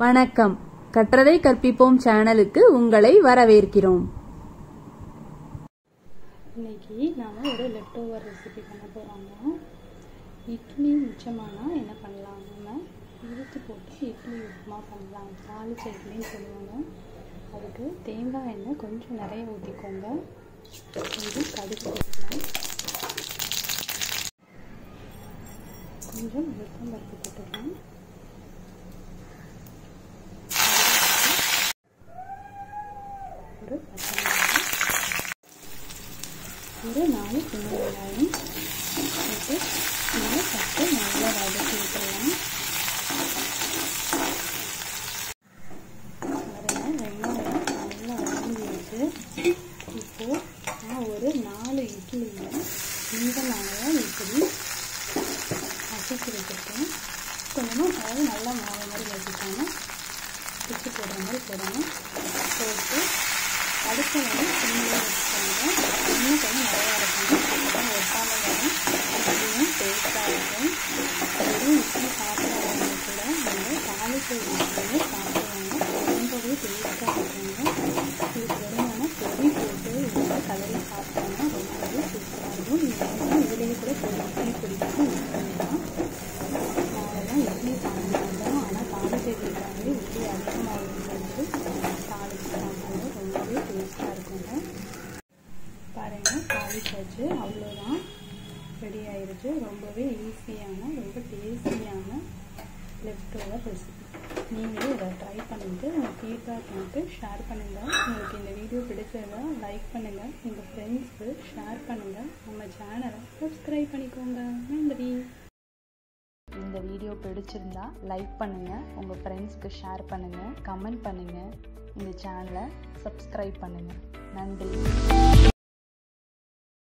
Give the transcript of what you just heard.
வணக்கம் கற்றதை கற்பிப்போம் சேனலுக்கு உங்களை வரவேற்கிறோம் இன்னைக்கு நாம் ஒரு லெஃப்ட் ஓவர் ரெசிபி பண்ண போகிறாங்க இட்லி மிச்சமானா என்ன பண்ணலாம் நம்ம இழுத்து போட்டு இட்லி உப்புமா பண்ணலாம் தாளிச்ச இட்லின்னு சொல்லுவாங்க அதுக்கு தேங்காய் எண்ணெய் கொஞ்சம் நிறைய ஊற்றிக்கோங்க கொஞ்சம் கடுகு போட்டுக்கலாம் கொஞ்சம் வெப்பம் பருப்பு போட்டுக்கலாம் ஒரு பச்சை மிளகாய் ஒரு நாலு சின்ன வெங்காயம் போட்டு நல்லா சத்து நல்லா வதக்கி விட்டுடலாம் பாருங்க வெங்காயம் நல்லா வதங்கிடுச்சு இப்போது நான் ஒரு நாலு இட்லியில் நீளமாக இப்படி அசைச்சு வச்சுருக்கேன் கொஞ்சமாக அதாவது நல்லா மாவு மாதிரி வச்சுக்காம பிச்சு போடுற மாதிரி போடணும் போட்டு அடுத்த வந்து சிம்மில் வச்சுக்கோங்க இன்னும் கொஞ்சம் நிறையா இருக்கணும் அப்போ ஒட்டாமல் வரும் இதுவும் டேஸ்ட்டாக இருக்கும் வெறும் இட்லி சாப்பிட்றவங்க கூட நம்ம தாளிப்பு இட்லியே சாப்பிடுவாங்க ரொம்பவே டேஸ்ட்டாக இருக்குங்க இதுக்கு வெறுமான பொடி போட்டு இதில் கலரி சாப்பிட்டோம்னா ரொம்பவே சூப்பராக இருக்கும் நீங்கள் வந்து இதுலேயே கூட பொடி இட்லி பிடிக்கும் யூஸ் பண்ணலாம் நாங்கள்லாம் இட்லி சாப்பிடுவோம் ஆனால் தாளிப்பு இட்லிக்காகவே இட்லி அதிகமாக இருக்கும்போது தாளிப்பு சாப்பிடுவோம் ரொம்பவே டேஸ்ட்டாக இருக்குங்க பாருங்கள் தாளிச்சாச்சு அவ்வளோதான் ரெடி ஆயிருச்சு ரொம்பவே ஈஸியான ரொம்ப டேஸ்டியான லெஃப்ட் ஓவர் ரெசிபி நீங்களும் இதை ட்ரை பண்ணிவிட்டு உங்கள் ஃபீட்பேக் எனக்கு ஷேர் பண்ணுங்கள் உங்களுக்கு இந்த வீடியோ பிடிச்சதா லைக் பண்ணுங்கள் உங்கள் ஃப்ரெண்ட்ஸ்க்கு ஷேர் பண்ணுங்கள் நம்ம சேனலை சப்ஸ்கிரைப் பண்ணிக்கோங்க நன்றி இந்த வீடியோ பிடிச்சிருந்தா லைக் பண்ணுங்க உங்க ஃப்ரெண்ட்ஸ்க்கு ஷேர் பண்ணுங்க கமெண்ட் பண்ணுங்க இந்த சேனலை சப்ஸ்கிரைப் பண்ணுங்க நன்றி